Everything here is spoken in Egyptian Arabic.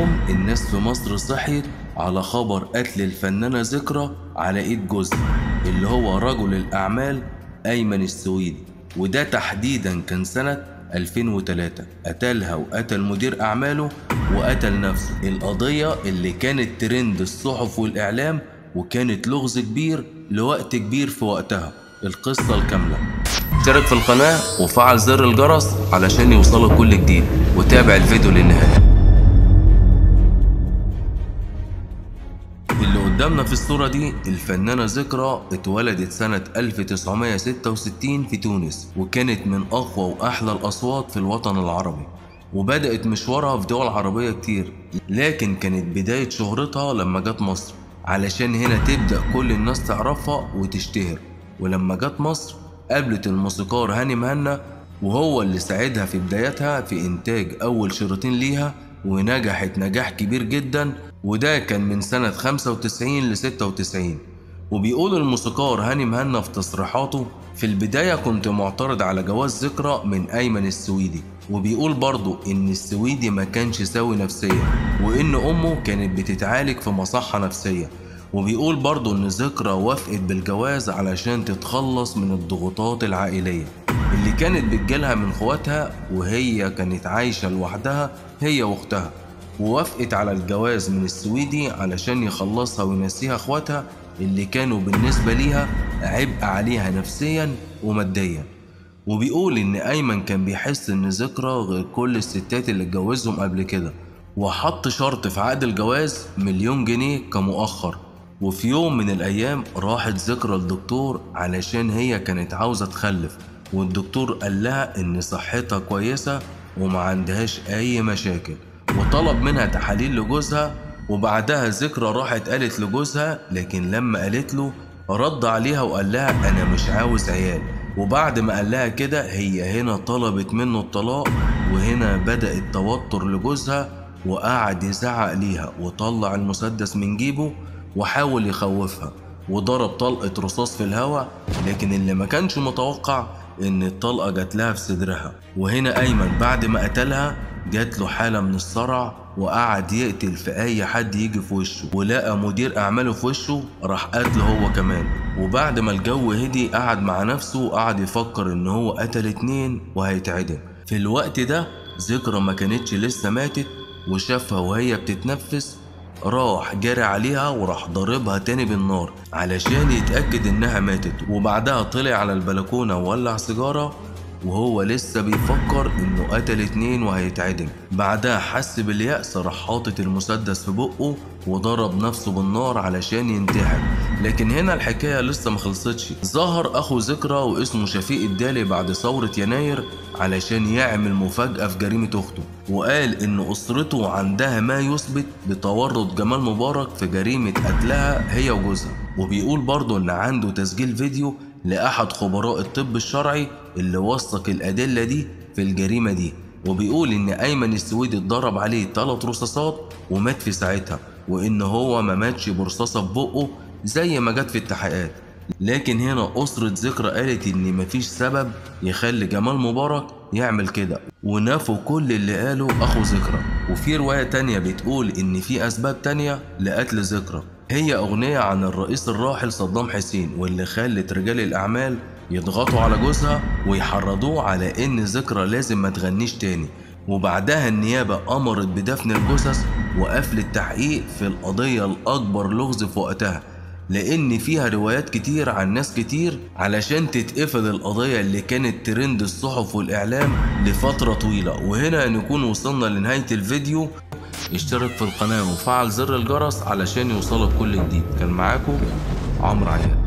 يوم الناس في مصر صحيت على خبر قتل الفنانة ذكرى على ايد جوزها اللي هو رجل الأعمال أيمن السويدي وده تحديدا كان سنة 2003 قتلها وقتل مدير أعماله وقتل نفسه القضية اللي كانت ترند الصحف والإعلام وكانت لغز كبير لوقت كبير في وقتها القصة الكاملة اشترك في القناة وفعل زر الجرس علشان يوصلك كل جديد وتابع الفيديو للنهاية اللي قدامنا في الصورة دي الفنانة ذكرى اتولدت سنة 1966 في تونس وكانت من أقوى وأحلى الأصوات في الوطن العربي وبدأت مشوارها في دول عربية كتير لكن كانت بداية شهرتها لما جت مصر علشان هنا تبدأ كل الناس تعرفها وتشتهر ولما جت مصر قابلت الموسيقار هاني مهنا وهو اللي ساعدها في بدايتها في إنتاج أول شريطين ليها ونجحت نجاح كبير جدا وده كان من سنة 95 ل 96 وبيقول الموسيقار هاني مهنا في تصريحاته في البداية كنت معترض على جواز ذكرى من أيمن السويدي وبيقول برضه إن السويدي ما كانش سوي نفسيا وإن أمه كانت بتتعالج في مصحة نفسية وبيقول برضه إن ذكرى وافقت بالجواز علشان تتخلص من الضغوطات العائلية اللي كانت بتجيلها من اخواتها وهي كانت عايشة لوحدها هي واختها ووافقت على الجواز من السويدي علشان يخلصها وينسيها اخواتها اللي كانوا بالنسبة ليها عبء عليها نفسيا وماديا وبيقول ان ايمن كان بيحس ان ذكرى غير كل الستات اللي اتجوزهم قبل كده وحط شرط في عقد الجواز مليون جنيه كمؤخر وفي يوم من الايام راحت ذكرى للدكتور علشان هي كانت عاوزة تخلف والدكتور قال لها ان صحتها كويسة وما عندهاش اي مشاكل وطلب منها تحاليل لجوزها وبعدها ذكرى راحت قالت لجوزها لكن لما قالت له رد عليها وقال لها انا مش عاوز عيال وبعد ما قال لها كده هي هنا طلبت منه الطلاق وهنا بدأ التوتر لجوزها وقعد يزعق ليها وطلع المسدس من جيبه وحاول يخوفها وضرب طلقة رصاص في الهواء لكن اللي ما كانش متوقع ان الطلقة جات لها في صدرها وهنا ايمن بعد ما قتلها جات له حالة من الصرع وقعد يقتل في اي حد يجي في وشه ولقى مدير اعماله في وشه راح قتله هو كمان وبعد ما الجو هدي قعد مع نفسه وقعد يفكر ان هو قتل اتنين وهيتعدم في الوقت ده ذكرى ما كانتش لسه ماتت وشافها وهي بتتنفس راح جري عليها وراح ضاربها تاني بالنار علشان يتأكد انها ماتت وبعدها طلع على البلكونة وولع سيجارة وهو لسه بيفكر انه قتل اتنين وهيتعدم بعدها حس باليأس راح حاطط المسدس في بقه وضرب نفسه بالنار علشان ينتحر لكن هنا الحكاية لسه مخلصتش ظهر اخو ذكرى واسمه شفيق الدالي بعد ثورة يناير علشان يعمل مفاجأة في جريمة اخته وقال ان اسرته عندها ما يثبت بتورط جمال مبارك في جريمة قتلها هي وجوزها وبيقول برضه ان عنده تسجيل فيديو لأحد خبراء الطب الشرعي اللي وثق الأدلة دي في الجريمة دي وبيقول إن أيمن السويدي اتضرب عليه تلات رصاصات ومات في ساعتها وإن هو ما ماتش برصاصة في بقه زي ما جت في التحقيقات لكن هنا أسرة ذكرى قالت إن مفيش سبب يخلي جمال مبارك يعمل كده ونفوا كل اللي قاله أخو ذكرى وفي رواية تانية بتقول إن في أسباب تانية لقتل ذكرى هي أغنية عن الرئيس الراحل صدام حسين واللي خلت رجال الأعمال يضغطوا على جوزها ويحرضوه على إن ذكرى لازم ما تغنيش تاني وبعدها النيابة أمرت بدفن الجثث وقفل التحقيق في القضية الأكبر لغز في وقتها لأن فيها روايات كتير عن ناس كتير علشان تتقفل القضية اللي كانت ترند الصحف والإعلام لفترة طويلة وهنا نكون وصلنا لنهاية الفيديو اشترك في القناة وفعل زر الجرس علشان يوصلك كل جديد كان معاكم عمرو عياد